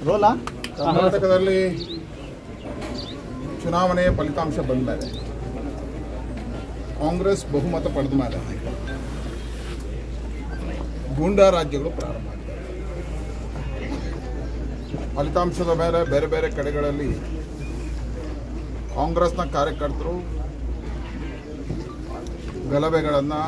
ರೋಲಾ ಕರ್ನಾಟಕದಲ್ಲಿ ಚುನಾವಣೆಯ ಫಲಿತಾಂಶ ಬಂದ ಮೇಲೆ ಕಾಂಗ್ರೆಸ್ ಬಹುಮತ ಪಡೆದ ಮೇಲೆ ಗೂಂಡಾ ರಾಜ್ಯಗಳು ಪ್ರಾರಂಭ ಆಗಿವೆ ಫಲಿತಾಂಶದ ಮೇಲೆ ಬೇರೆ ಬೇರೆ ಕಡೆಗಳಲ್ಲಿ ಕಾಂಗ್ರೆಸ್ನ ಕಾರ್ಯಕರ್ತರು ಗಲಭೆಗಳನ್ನು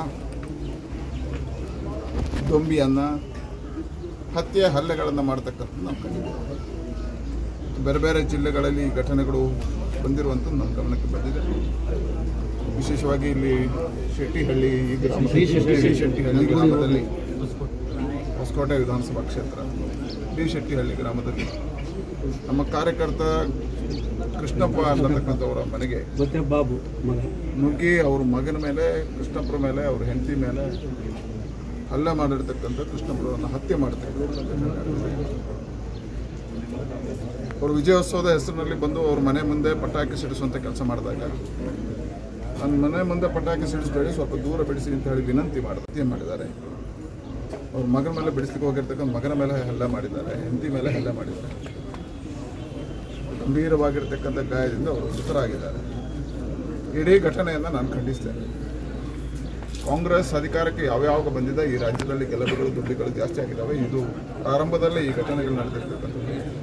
ದೊಂಬಿಯನ್ನು ಹತ್ಯೆ ಹಲ್ಲೆಗಳನ್ನು ಮಾಡ್ತಕ್ಕಂಥದ್ದು ನಾವು ಕಂಡಿದ್ದೇವೆ ಬೇರೆ ಬೇರೆ ಜಿಲ್ಲೆಗಳಲ್ಲಿ ಈ ಘಟನೆಗಳು ಬಂದಿರುವಂಥದ್ದು ನಮ್ಮ ಗಮನಕ್ಕೆ ಬಂದಿದೆ ವಿಶೇಷವಾಗಿ ಇಲ್ಲಿ ಶೆಟ್ಟಿಹಳ್ಳಿ ಈ ಗ್ರಾಮ ಡಿ ಶೆಟ್ಟಿಹಳ್ಳಿ ಗ್ರಾಮದಲ್ಲಿ ಹೊಸಕೋಟೆ ವಿಧಾನಸಭಾ ಕ್ಷೇತ್ರ ಡಿ ಶೆಟ್ಟಿಹಳ್ಳಿ ಗ್ರಾಮದಲ್ಲಿ ನಮ್ಮ ಕಾರ್ಯಕರ್ತ ಕೃಷ್ಣಪ್ಪ ಅನ್ನತಕ್ಕಂಥವರ ಮನೆಗೆ ಮತ್ತೆ ಬಾಬು ಮಗ ನುಗ್ಗಿ ಅವ್ರ ಮಗನ ಮೇಲೆ ಕೃಷ್ಣಪ್ಪರ ಮೇಲೆ ಅವ್ರ ಹೆಂಡತಿ ಮೇಲೆ ಹಲ್ಲೆ ಮಾಡಿರ್ತಕ್ಕಂಥ ಕೃಷ್ಣಪ್ಪರನ್ನು ಹತ್ಯೆ ಮಾಡ್ತಕ್ಕಂಥ ಅವರು ವಿಜಯೋತ್ಸವದ ಹೆಸರಿನಲ್ಲಿ ಬಂದು ಅವ್ರ ಮನೆ ಮುಂದೆ ಪಟಾಕಿ ಸಿಡಿಸುವಂಥ ಕೆಲಸ ಮಾಡಿದಾಗ ನನ್ನ ಮನೆ ಮುಂದೆ ಪಟಾಕಿ ಸಿಡಿಸಬೇಡಿ ಸ್ವಲ್ಪ ದೂರ ಬಿಡಿಸಿ ಅಂತ ಹೇಳಿ ವಿನಂತಿ ಮಾಡಿದ ಹತ್ಯೆ ಮಾಡಿದ್ದಾರೆ ಅವ್ರ ಮಗನ ಮೇಲೆ ಬಿಡಿಸ್ಲಿಕ್ಕೆ ಹೋಗಿರ್ತಕ್ಕಂಥ ಮಗನ ಮೇಲೆ ಹಲ್ಲೆ ಮಾಡಿದ್ದಾರೆ ಹೆಂಡತಿ ಮೇಲೆ ಹಲ್ಲೆ ಮಾಡಿದ್ದಾರೆ ಗಂಭೀರವಾಗಿರ್ತಕ್ಕಂಥ ಗಾಯದಿಂದ ಅವರು ಮೃತರಾಗಿದ್ದಾರೆ ಇಡೀ ಘಟನೆಯನ್ನು ನಾನು ಖಂಡಿಸ್ತೇನೆ ಕಾಂಗ್ರೆಸ್ ಅಧಿಕಾರಕ್ಕೆ ಯಾವ್ಯಾವಾಗ ಬಂದಿದೆ ಈ ರಾಜ್ಯದಲ್ಲಿ ಗೆಲುವುಗಳು ದುಡ್ಡುಗಳು ಜಾಸ್ತಿ ಆಗಿದ್ದಾವೆ ಇದು ಪ್ರಾರಂಭದಲ್ಲೇ ಈ ಘಟನೆಗಳು ನಡೆದಿರ್ತಕ್ಕಂಥದ್ದು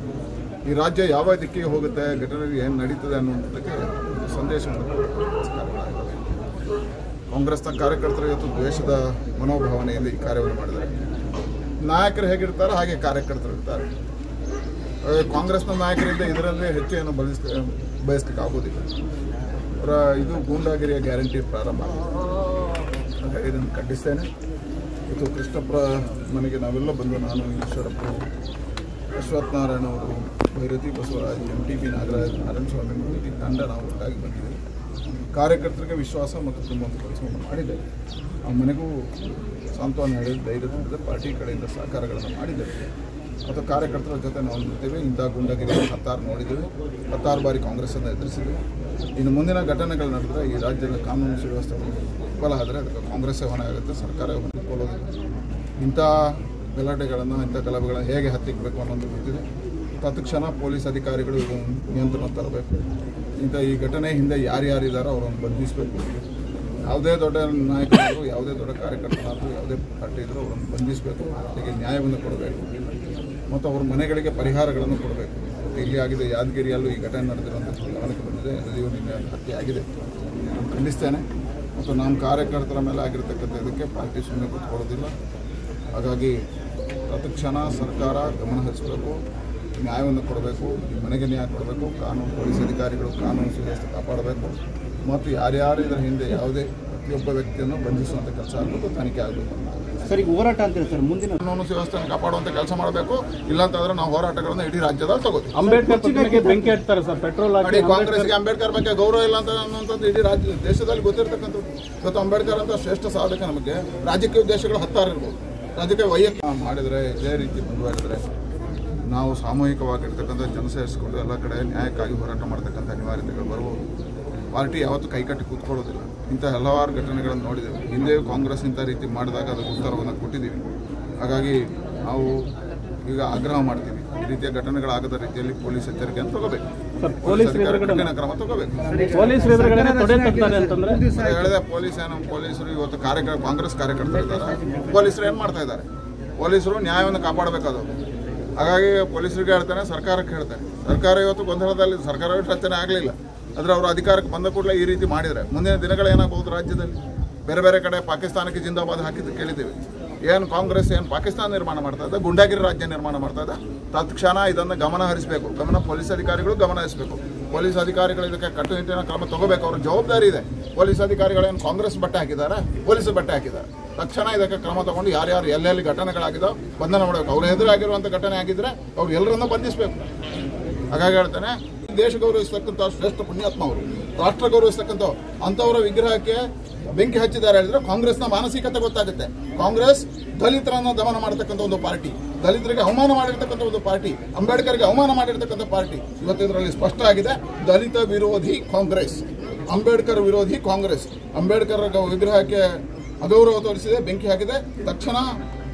ಈ ರಾಜ್ಯ ಯಾವ ದಿಕ್ಕಿಗೆ ಹೋಗುತ್ತೆ ಘಟನೆಗಳು ಏನು ನಡೀತದೆ ಅನ್ನುವಂಥದ್ದಕ್ಕೆ ಒಂದು ಸಂದೇಶವನ್ನು ಕೊಡೋದಕ್ಕೆ ಕಾರಣ ಆಗಿದೆ. ಕಾಂಗ್ರೆಸ್ನ ಕಾರ್ಯಕರ್ತರು ಇವತ್ತು ದ್ವೇಷದ ಮನೋಭಾವನೆಯಲ್ಲಿ ಈ ಕಾರ್ಯವನ್ನು ಮಾಡಿದ್ದಾರೆ ನಾಯಕರು ಹೇಗಿರ್ತಾರೋ ಹಾಗೆ ಕಾರ್ಯಕರ್ತರು ಇರ್ತಾರೆ ಅಹ್, ಕಾಂಗ್ರೆಸ್ನ ನಾಯಕರಿಂದ ಇದರಲ್ಲೇ ಹೆಚ್ಚು ಏನು ಬಯಸ್ ಬಯಸ್ಲಿಕ್ಕೆ ಆಗೋದಿಲ್ಲ ಅವರ ಇದು ಗೂಂಡಾಗಿರಿಯ ಗ್ಯಾರಂಟಿ ಪ್ರಾರಂಭ ಆಗಿದೆ ಹಾಗಾಗಿ ಇದನ್ನು ಖಂಡಿಸ್ತೇನೆ ಇವತ್ತು ಕೃಷ್ಣಪ್ಪರ ಮನೆಗೆ ನಾವೆಲ್ಲ ಬಂದು ನಾನು ಈಶ್ವರಪ್ಪ ಅಶ್ವಥ್ ನಾರಾಯಣ ಅವರು Byrathi Basavaraj M T B Nagaraj Narayana Swamy Murthy ತಂಡ ನಾವು ಒಟ್ಟಾಗಿ ಬಂದಿದ್ದೀವಿ ಕಾರ್ಯಕರ್ತರಿಗೆ ವಿಶ್ವಾಸ ಮತ್ತು ತುಂಬುವಂಥ ಕೆಲಸವನ್ನು ಮಾಡಿದ್ದೇವೆ ಆ ಮನೆಗೂ ಸಾಂತ್ವನ ಹೇಳಿದ ಧೈರ್ಯ ತುಂಬಿದ ಪಾರ್ಟಿ ಕಡೆಯಿಂದ ಸಹಕಾರಗಳನ್ನು ಮಾಡಿದ್ದೇವೆ ಮತ್ತು ಕಾರ್ಯಕರ್ತರ ಜೊತೆ ನಾವು ನಿಲ್ತೇವೆ ಇಂಥ ಗುಂಡಗಿರಿ ಹತ್ತಾರು ನೋಡಿದ್ದೇವೆ ಹತ್ತಾರು ಬಾರಿ ಕಾಂಗ್ರೆಸ್ಸನ್ನು ಎದುರಿಸಿದ್ದೇವೆ ಇನ್ನು ಮುಂದಿನ ಘಟನೆಗಳು ನಡೆದರೆ ಈ ರಾಜ್ಯದ ಕಾನೂನು ಸುವ್ಯವಸ್ಥೆ ವಿಫಲ ಆದರೆ ಅದಕ್ಕೆ ಕಾಂಗ್ರೆಸ್ಸೇ ಹೊಣೆ ಆಗುತ್ತೆ ಸರ್ಕಾರ ಹೊಂದಿಕೊಳ್ಳೋದಿಲ್ಲ ಇಂಥ ಗಲಾಟೆಗಳನ್ನು ಇಂಥ ಗಲಭೆಗಳನ್ನು ಹೇಗೆ ಹತ್ತಿಕ್ಕಬೇಕು ಅನ್ನೋದು ಗೊತ್ತಿದೆ ತತ್ಕ್ಷಣ ಪೊಲೀಸ್ ಅಧಿಕಾರಿಗಳು ಇದನ್ನು ನಿಯಂತ್ರಣ ತರಬೇಕು ಇಂಥ ಈ ಘಟನೆ ಹಿಂದೆ ಯಾರ್ಯಾರಿದ್ದಾರೋ ಅವರನ್ನು ಬಂಧಿಸಬೇಕು ಯಾವುದೇ ದೊಡ್ಡ ನಾಯಕರಾದರೂ ಯಾವುದೇ ದೊಡ್ಡ ಕಾರ್ಯಕರ್ತರಾದರೂ ಯಾವುದೇ ಪಾರ್ಟಿ ಇದ್ದರೂ ಅವರನ್ನು ಬಂಧಿಸಬೇಕು ಅವರಿಗೆ ನ್ಯಾಯವನ್ನು ಕೊಡಬೇಕು ಮತ್ತು ಅವ್ರ ಮನೆಗಳಿಗೆ ಪರಿಹಾರಗಳನ್ನು ಕೊಡಬೇಕು ಮತ್ತು ಇಲ್ಲಿ ಆಗಿದೆ ಯಾದಗಿರಿಯಲ್ಲೂ ಈ ಘಟನೆ ನಡೆದಿರುವಂಥ ಗಮನಕ್ಕೆ ಬಂದಿದೆ ಎಲ್ಲಿಯೂ ನಿನ್ನೆ ಒಂದು ಹತ್ಯೆ ಆಗಿದೆ ನಾನು ಖಂಡಿಸ್ತೇನೆ ಮತ್ತು ನಮ್ಮ ಕಾರ್ಯಕರ್ತರ ಮೇಲೆ ಆಗಿರ್ತಕ್ಕಂಥ ಇದಕ್ಕೆ ಪಾರ್ಟಿ ಸುಮ್ಮನೆ ಕೂತ್ಕೊಳ್ಳೋದಿಲ್ಲ ಹಾಗಾಗಿ ತತ್ಕ್ಷಣ ಸರ್ಕಾರ ಗಮನ ಹರಿಸಬೇಕು ನ್ಯಾಯವನ್ನು ಕೊಡಬೇಕು ಈ ಮನೆಗೆ ನ್ಯಾಯ ಕೊಡಬೇಕು ಕಾನೂನು ಪೊಲೀಸ್ ಅಧಿಕಾರಿಗಳು ಕಾನೂನು ಸುವ್ಯವಸ್ಥೆ ಕಾಪಾಡಬೇಕು ಮತ್ತು ಯಾರ್ಯಾರು ಇದರ ಹಿಂದೆ ಯಾವುದೇ ಪ್ರತಿಯೊಬ್ಬ ವ್ಯಕ್ತಿಯನ್ನು ಬಂಧಿಸುವಂಥ ಕೆಲಸ ಆಗಬೇಕು ತನಿಖೆ ಆಗಬೇಕು ಸರ್ ಈಗ ಹೋರಾಟ ಅಂತೀರಿ ಸರ್ ಮುಂದಿನ ಕಾನೂನು ಸುವ್ಯವಸ್ಥೆಯನ್ನು ಕಾಪಾಡುವಂಥ ಕೆಲಸ ಮಾಡಬೇಕು ಇಲ್ಲಾಂತಂದ್ರೆ ನಾವು ಹೋರಾಟಗಳನ್ನು ಇಡೀ ರಾಜ್ಯದಲ್ಲಿ ತಗೋತೀವಿ ಅಂಬೇಡ್ಕರ್ ಪ್ರತಿಮೆಗೆ ಬೆಂಕಿ ಹಚ್ತಾರೆ ಸರ್ ಪೆಟ್ರೋಲ್ ನೋಡಿ ಹಾಕಿ ಕಾಂಗ್ರೆಸ್ಗೆ ಅಂಬೇಡ್ಕರ್ ಬಗ್ಗೆ ಗೌರವ ಇಲ್ಲ ಅಂತ ಅನ್ನುವಂಥದ್ದು ಇಡೀ ರಾಜ್ಯ ದೇಶದಲ್ಲಿ ಗೊತ್ತಿರ್ತಕ್ಕಂಥದ್ದು ಇವತ್ತು ಅಂಬೇಡ್ಕರ್ ಅಂತ ಶ್ರೇಷ್ಠ ಸಾಧಕ ನಮಗೆ ರಾಜಕೀಯ ಉದ್ದೇಶಗಳು ಹತ್ತಾರು ಇರ್ಬೋದು ರಾಜಕೀಯ ವೈಯಕ್ತಿಕ ಮಾಡಿದರೆ ಇದೇ ರೀತಿ ಮುಂದುವರೆದರೆ ನಾವು ಸಾಮೂಹಿಕವಾಗಿರ್ತಕ್ಕಂಥ ಜನ ಸೇರಿಸ್ಕೊಂಡು ಎಲ್ಲ ಕಡೆ ನ್ಯಾಯಕ್ಕಾಗಿ ಹೋರಾಟ ಮಾಡ್ತಕ್ಕಂಥ ಅನಿವಾರ್ಯತೆಗಳು ಬರ್ಬೋದು ಪಾರ್ಟಿ ಯಾವತ್ತೂ ಕೈಕಟ್ಟಿ ಕೂತ್ಕೊಳ್ಳೋದಿಲ್ಲ ಇಂಥ ಹಲವಾರು ಘಟನೆಗಳನ್ನು ನೋಡಿದ್ದೇವೆ ಹಿಂದೆಯೂ ಕಾಂಗ್ರೆಸ್ ಇಂಥ ರೀತಿ ಮಾಡಿದಾಗ ಅದಕ್ಕೆ ಉತ್ತರವನ್ನು ಕೊಟ್ಟಿದ್ದೀವಿ ಹಾಗಾಗಿ ನಾವು ಈಗ ಆಗ್ರಹ ಮಾಡ್ತೀವಿ ಈ ರೀತಿಯ ಘಟನೆಗಳಾಗದ ರೀತಿಯಲ್ಲಿ ಪೊಲೀಸ್ ಎಚ್ಚರಿಕೆಯನ್ನು ತಗೋಬೇಕು ಸರ್, ಪೊಲೀಸ್ ಪೊಲೀಸ್ ಅಧಿಕಾರಿ ಎದುರುಗಡೆ- ಕಠಿಣ ಕ್ರಮ ತಗೋಬೇಕು ಪೊಲೀಸರು ಎದುರುಗಡೆ ತೊಡೆ ತಟ್ತಾರೆ ಅಂತಂದ್ರೆ ಅದೇ ಹೇಳಿದೆ ಪೊಲೀಸ್ ಏನು ಪೊಲೀಸರು ಇವತ್ತು ಕಾರ್ಯಕರ್ತ ಕಾಂಗ್ರೆಸ್ ಕಾರ್ಯಕರ್ತರು ಇದ್ದಾರೆ ಪೊಲೀಸರು ಏನು ಮಾಡ್ತಾ ಇದ್ದಾರೆ ಪೊಲೀಸರು ನ್ಯಾಯವನ್ನು ಕಾಪಾಡಬೇಕಾದವರು ಹಾಗಾಗಿ ಪೊಲೀಸರಿಗೆ ಹೇಳ್ತಾನೆ ಸರ್ಕಾರಕ್ಕೆ ಹೇಳ್ತಾನೆ ಸರ್ಕಾರ ಇವತ್ತು ಗೊಂದಲದಲ್ಲಿ ಸರ್ಕಾರವೇ ರಚನೆ ಆಗಲಿಲ್ಲ ಆದರೆ ಅವರು ಅಧಿಕಾರಕ್ಕೆ ಬಂದ ಕೂಡಲೇ ಈ ರೀತಿ ಮಾಡಿದರೆ ಮುಂದಿನ ದಿನಗಳು ಏನಾಗಬಹುದು ರಾಜ್ಯದಲ್ಲಿ ಬೇರೆ ಬೇರೆ ಕಡೆ ಪಾಕಿಸ್ತಾನಕ್ಕೆ ಜಿಂದಾಬಾದ್ ಹಾಕಿದ್ದು ಕೇಳಿದ್ದೀವಿ ಏನು ಕಾಂಗ್ರೆಸ್ ಏನು ಪಾಕಿಸ್ತಾನ ನಿರ್ಮಾಣ ಮಾಡ್ತಾ ಇದೆ ಗುಂಡಾಗಿರಿ ರಾಜ್ಯ ನಿರ್ಮಾಣ ಮಾಡ್ತಾ ಇದೆ ತತ್ಕ್ಷಣ ಇದನ್ನು ಗಮನ ಹರಿಸಬೇಕು ಗಮನ ಪೊಲೀಸ್ ಅಧಿಕಾರಿಗಳು ಗಮನ ಹರಿಸಬೇಕು ಪೊಲೀಸ್ ಅಧಿಕಾರಿಗಳು ಇದಕ್ಕೆ ಕಟ್ಟುನಿಟ್ಟಿನ ಕ್ರಮ ತಗೋಬೇಕು ಅವ್ರ ಜವಾಬ್ದಾರಿ ಇದೆ ಪೊಲೀಸ್ ಅಧಿಕಾರಿಗಳೇನು ಕಾಂಗ್ರೆಸ್ ಬಟ್ಟೆ ಹಾಕಿದ್ದಾರೆ ಪೊಲೀಸ್ ಬಟ್ಟೆ ಹಾಕಿದ್ದಾರೆ ತಕ್ಷಣ ಇದಕ್ಕೆ ಕ್ರಮ ತಗೊಂಡು ಯಾರ್ಯಾರು ಎಲ್ಲೆಲ್ಲಿ ಘಟನೆಗಳಾಗಿದೋ ಬಂಧನ ಮಾಡಬೇಕು ಅವ್ರ ಎದುರಾಗಿರುವಂಥ ಘಟನೆ ಆಗಿದ್ರೆ ಅವ್ರು ಎಲ್ಲರನ್ನ ಬಂಧಿಸಬೇಕು ಹಾಗಾಗಿ ಹೇಳ್ತಾನೆ ದೇಶ ಗೌರವಿಸ್ತಕ್ಕಂಥ ಶ್ರೇಷ್ಠ ಪುಣ್ಯಾತ್ಮ ಅವರು ರಾಷ್ಟ್ರ ಗೌರವಿಸ್ತಕ್ಕಂಥ ಅಂಥವರ ವಿಗ್ರಹಕ್ಕೆ ಬೆಂಕಿ ಹಚ್ಚಿದ್ದಾರೆ ಹೇಳಿದ್ರೆ ಕಾಂಗ್ರೆಸ್ನ ಮಾನಸಿಕತೆ ಗೊತ್ತಾಗುತ್ತೆ ಕಾಂಗ್ರೆಸ್ ದಲಿತರನ್ನು ದಮನ ಮಾಡತಕ್ಕಂಥ ಒಂದು ಪಾರ್ಟಿ ದಲಿತರಿಗೆ ಅವಮಾನ ಮಾಡಿರ್ತಕ್ಕಂಥ ಒಂದು ಪಾರ್ಟಿ ಅಂಬೇಡ್ಕರ್ಗೆ ಅವಮಾನ ಮಾಡಿರ್ತಕ್ಕಂಥ ಪಾರ್ಟಿ ಇವತ್ತು ಇದರಲ್ಲಿ ಸ್ಪಷ್ಟ ಆಗಿದೆ ದಲಿತ ವಿರೋಧಿ ಕಾಂಗ್ರೆಸ್ ಅಂಬೇಡ್ಕರ್ ವಿರೋಧಿ ಕಾಂಗ್ರೆಸ್ ಅಂಬೇಡ್ಕರ್ ವಿಗ್ರಹಕ್ಕೆ ಅಗೌರವ ತೋರಿಸಿದೆ ಬೆಂಕಿ ಹಾಕಿದೆ ತಕ್ಷಣ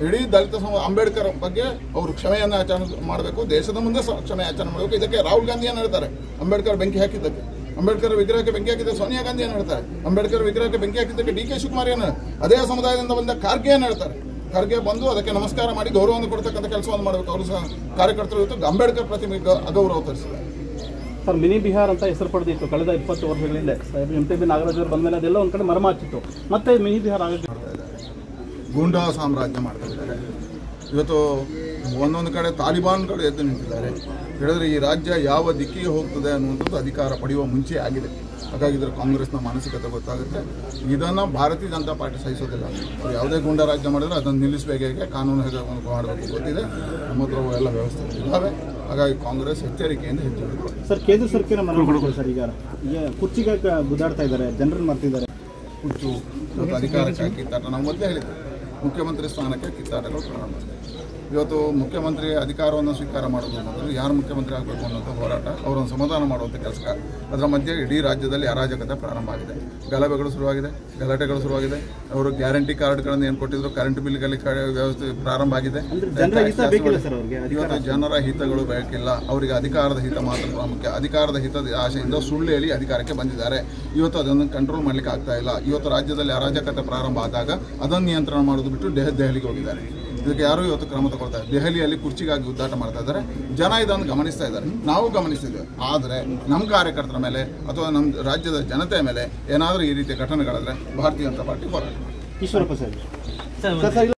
ಇಡೀ ದಲಿತ ಸಮ ಅಂಬೇಡ್ಕರ್ ಬಗ್ಗೆ ಅವರು ಕ್ಷಮೆಯನ್ನು ಆಚರಣೆ ಮಾಡಬೇಕು ದೇಶದ ಮುಂದೆ ಸ- ಕ್ಷಮೆ ಆಚರಣೆ ಮಾಡಬೇಕು ಇದಕ್ಕೆ ರಾಹುಲ್ ಗಾಂಧಿ ಏನು ಹೇಳ್ತಾರೆ ಅಂಬೇಡ್ಕರ್ ಬೆಂಕಿ ಹಾಕಿದ್ದಕ್ಕೆ ಅಂಬೇಡ್ಕರ್ ವಿಗ್ರಹಕ್ಕೆ ಬೆಂಕಿ ಹಾಕಿದ್ದಕ್ಕೆ ಸೋನಿಯಾ ಗಾಂಧಿ ಏನು ಹೇಳ್ತಾರೆ ಅಂಬೇಡ್ಕರ್ ವಿಗ್ರಹಕ್ಕೆ ಬೆಂಕಿ ಹಾಕಿದ್ದಕ್ಕೆ ಡಿ ಕೆ ಶಿವಕುಮಾರ್ ಏನು ಅದೇ ಸಮುದಾಯದಿಂದ ಬಂದ ಖರ್ಗೆ ಏನು ಹೇಳ್ತಾರೆ ಖರ್ಗೆ ಬಂದು ಅದಕ್ಕೆ ನಮಸ್ಕಾರ ಮಾಡಿ ಗೌರವವನ್ನು ಕೊಡ್ತಕ್ಕಂಥ ಕೆಲಸವನ್ನು ಮಾಡಬೇಕು ಅವರು ಸಹ ಕಾರ್ಯಕರ್ತರು ಇವತ್ತು ಅಂಬೇಡ್ಕರ್ ಪ್ರತಿಮೆಗೆ ಗ- ಅಗೌರವ ತೋರಿಸಿದ್ದಾರೆ ಸರ್ ಮಿನಿ ಬಿಹಾರ್ ಅಂತ ಹೆಸರು ಪಡೆದಿತ್ತು ಕಳೆದ ಇಪ್ಪತ್ತು ವರ್ಷಗಳ ಹಿಂದೆ ಎಂ ಟಿ ಬಿ ನಾಗರಾಜ್ ಅವರು ಬಂದ ಮೇಲೆ ಅದೆಲ್ಲ ಒಂದು ಕಡೆ ಮರ್ಮ ಹಚ್ಚಿತ್ತು ಮತ್ತೆ ಮಿನಿ ಬಿಹಾರ್ ಆಗೋಕ್ಕೆ ಮಾಡ್ತಾ ಇದ್ದಾರೆ ಗೂಂಡಾ ಸಾಮ್ರಾಜ್ಯ ಮಾಡ್ತಾ ಇದ್ದಾರೆ ಇವತ್ತು ಒಂದೊಂದು ಕಡೆ ತಾಲಿಬಾನ್ಗಳು ಎದ್ದು ನಿಂತಿದ್ದಾರೆ ಹೇಳಿದ್ರೆ ಈ ರಾಜ್ಯ ಯಾವ ದಿಕ್ಕಿಗೆ ಹೋಗ್ತದೆ ಅನ್ನುವಂಥದ್ದು ಅಧಿಕಾರ ಪಡೆಯುವ ಮುಂಚೆ ಆಗಿದೆ ಹಾಗಾಗಿ ಇದರ ಕಾಂಗ್ರೆಸ್ನ ಮಾನಸಿಕತೆ ಗೊತ್ತಾಗುತ್ತೆ ಇದನ್ನು ಭಾರತೀಯ ಜನತಾ ಪಾರ್ಟಿ ಸಹಿಸೋದಿಲ್ಲ ಅವ್ರು ಯಾವುದೇ ಗೂಂಡಾ ರಾಜ್ಯ ಮಾಡಿದ್ರೆ ಅದನ್ನು ನಿಲ್ಲಿಸಬೇಕಾಗಿ ಕಾನೂನು ಹೇಗೆ ಮಾಡಬೇಕು ಗೊತ್ತಿದೆ ನಮ್ಮ ಹತ್ರ ಎಲ್ಲ ವ್ಯವಸ್ಥೆ ಇದ್ದಾವೆ ಹಾಗಾಗಿ ಕಾಂಗ್ರೆಸ್ ಎಚ್ಚರಿಕೆಯಿಂದ ಹೆಜ್ಜೆ ಇಡಬೇಕು ಸರ್ ಕೇಂದ್ರ ಸರ್ಕಾರ ಮನವಿ ಮಾಡಿದೆ ಸರ್ ಈಗ ಈಗ ಕುರ್ಚಿಗೆ ಗುದ್ದಾಡ್ತಾ ಇದ್ದಾರೆ ಜನರನ್ನು ಮರ್ತಿದ್ದಾರೆ ಹುಚ್ಚು ಇವತ್ತು ಅಧಿಕಾರಕ್ಕೆ ಕಿತ್ತಾಟ ನಾವು ಮೊದಲೇ ಹೇಳಿದ್ದೆ ಮುಖ್ಯಮಂತ್ರಿ ಸ್ಥಾನಕ್ಕೆ ಕಿತ್ತಾಟಗಳು ಪ್ರಾರಂಭ ಆಗಿದೆ. ಇವತ್ತು ಮುಖ್ಯಮಂತ್ರಿ ಅಧಿಕಾರವನ್ನು ಸ್ವೀಕಾರ ಮಾಡೋದು ಅನ್ನೋದು ಯಾರು ಮುಖ್ಯಮಂತ್ರಿ ಆಗಬೇಕು ಅನ್ನೋಂಥ ಹೋರಾಟ ಅವರನ್ನು ಸಮಾಧಾನ ಮಾಡುವಂಥ ಕೆಲಸ ಅದರ ಮಧ್ಯೆ ಇಡೀ ರಾಜ್ಯದಲ್ಲಿ ಅರಾಜಕತೆ ಪ್ರಾರಂಭ ಆಗಿದೆ ಗಲಭೆಗಳು ಶುರುವಾಗಿದೆ ಗಲಾಟೆಗಳು ಶುರುವಾಗಿದೆ ಅವರು ಗ್ಯಾರಂಟಿ ಕಾರ್ಡ್ಗಳನ್ನು ಏನು ಕೊಟ್ಟಿದ್ರು ಕರೆಂಟ್ ಬಿಲ್ಗಳಲ್ಲಿ ಕ- ವ್ಯವಸ್ಥೆ ಪ್ರಾರಂಭ ಆಗಿದೆ ಜನರ ಹಿತ ಬೇಕಿಲ್ಲ ಸರ್ ಅವ್ರಿಗೆ ಇವತ್ತು ಜನರ ಹಿತಗಳು ಬೇಕಿಲ್ಲ ಅವರಿಗೆ ಅಧಿಕಾರದ ಹಿತ ಮಾತ್ರ ಪ್ರಾಮುಖ್ಯ ಅಧಿಕಾರದ ಹಿತದ ಆಶೆಯಿಂದ ಸುಳ್ಳು ಹೇಳಿ ಅಧಿಕಾರಕ್ಕೆ ಬಂದಿದ್ದಾರೆ ಇವತ್ತು ಅದನ್ನು ಕಂಟ್ರೋಲ್ ಮಾಡ್ಲಿಕ್ಕೆ ಆಗ್ತಾ ಇಲ್ಲ ಇವತ್ತು ರಾಜ್ಯದಲ್ಲಿ ಅರಾಜಕತೆ ಪ್ರಾರಂಭ ಆದಾಗ ಅದನ್ನು ನಿಯಂತ್ರಣ ಮಾಡೋದು ಬಿಟ್ಟು ದೆಹ ದೆಹಲಿಗೆ ಹೋಗಿದ್ದಾರೆ ಇದಕ್ಕೆ ಯಾರೂ ಇವತ್ತು ಕ್ರಮ ತಗೊಳ್ತಾ ಇಲ್ಲ ದೆಹಲಿಯಲ್ಲಿ ಕುರ್ಚಿಗಾಗಿ ಉದ್ದಾಟ ಮಾಡ್ತಾ ಇದ್ದಾರೆ ಜನ ಇದನ್ನು ಗಮನಿಸ್ತಾ ಇದ್ದಾರೆ ನಾವು ಗಮನಿಸ್ತಿದ್ದೇವೆ ಆದರೆ ನಮ್ಮ ಕಾರ್ಯಕರ್ತರ ಮೇಲೆ ಅಥವಾ ನಮ್ಮ ರಾಜ್ಯದ ಜನತೆಯ ಮೇಲೆ ಏನಾದರೂ ಈ ರೀತಿಯ ಘಟನೆಗಳಾದರೆ ಭಾರತೀಯ ಜನತಾ ಪಾರ್ಟಿ ಹೋರಾಟ ಈಶ್ವರಪ್ಪ ಸರ್ ಸರ್ ಸರ್